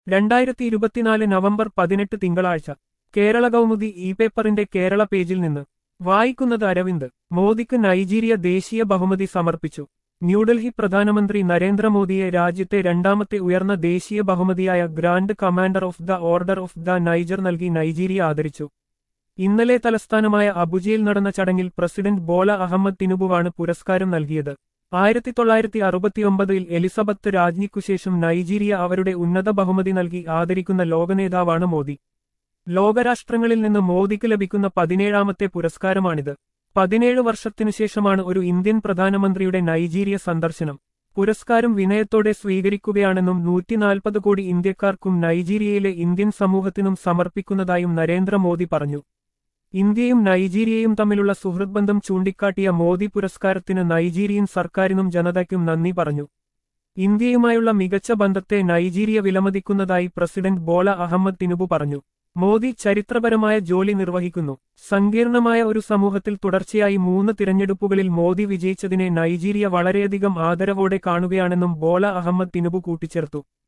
രണ്ടായിരത്തി ഇരുപത്തിനാല് നവംബർ പതിനെട്ട് തിങ്കളാഴ്ച കേരള കൗമുദി ഇ പേപ്പറിന്റെ കേരള പേജിൽ നിന്ന് വായിക്കുന്നത് അരവിന്ദ് മോദിക്ക് നൈജീരിയ ദേശീയ ബഹുമതി സമർപ്പിച്ചു ന്യൂഡൽഹി പ്രധാനമന്ത്രി നരേന്ദ്രമോദിയെ രാജ്യത്തെ രണ്ടാമത്തെ ഉയർന്ന ദേശീയ ബഹുമതിയായ grand commander of the order of the Niger നൽകി നൈജീരിയ ആദരിച്ചു ഇന്നലെ തലസ്ഥാനമായ അബുജയിൽ നടന്ന ചടങ്ങിൽ പ്രസിഡന്റ് ബോല അഹമ്മദ് തിനുബുവാണ് പുരസ്കാരം നൽകിയത് ആയിരത്തി തൊള്ളായിരത്തി അറുപത്തിയൊമ്പതിൽ എലിസബത്ത് രാജ്ഞിക്കുശേഷം നൈജീരിയ അവരുടെ ഉന്നത ബഹുമതി നൽകി ആദരിക്കുന്ന ലോകനേതാവാണ് മോദി ലോകരാഷ്ട്രങ്ങളിൽ നിന്ന് മോദിക്ക് ലഭിക്കുന്ന പതിനേഴാമത്തെ പുരസ്കാരമാണിത് പതിനേഴ് വർഷത്തിനുശേഷമാണ് ഒരു ഇന്ത്യൻ പ്രധാനമന്ത്രിയുടെ നൈജീരിയ സന്ദർശനം പുരസ്കാരം വിനയത്തോടെ സ്വീകരിക്കുകയാണെന്നും നൂറ്റിനാൽപ്പത് കോടി ഇന്ത്യക്കാർക്കും നൈജീരിയയിലെ ഇന്ത്യൻ സമൂഹത്തിനും സമർപ്പിക്കുന്നതായും നരേന്ദ്രമോദി പറഞ്ഞു ഇന്ത്യയും നൈജീരിയയും തമ്മിലുള്ള സുഹൃത്ബന്ധം ചൂണ്ടിക്കാട്ടിയ മോദി പുരസ്കാരത്തിന് നൈജീരിയൻ സർക്കാരിനും ജനതയ്ക്കും നന്ദി പറഞ്ഞു ഇന്ത്യയുമായുള്ള മികച്ച ബന്ധത്തെ നൈജീരിയ വിലമതിക്കുന്നതായി പ്രസിഡന്റ് ബോല അഹമ്മദ് തിനുബു പറഞ്ഞു മോദി ചരിത്രപരമായ ജോലി നിർവഹിക്കുന്നു സങ്കീർണമായ ഒരു സമൂഹത്തിൽ തുടർച്ചയായി മൂന്ന് തിരഞ്ഞെടുപ്പുകളിൽ മോദി വിജയിച്ചതിനെ നൈജീരിയ വളരെയധികം ആദരവോടെ കാണുകയാണെന്നും ബോല അഹമ്മദ് തിനുബു കൂട്ടിച്ചേർത്തു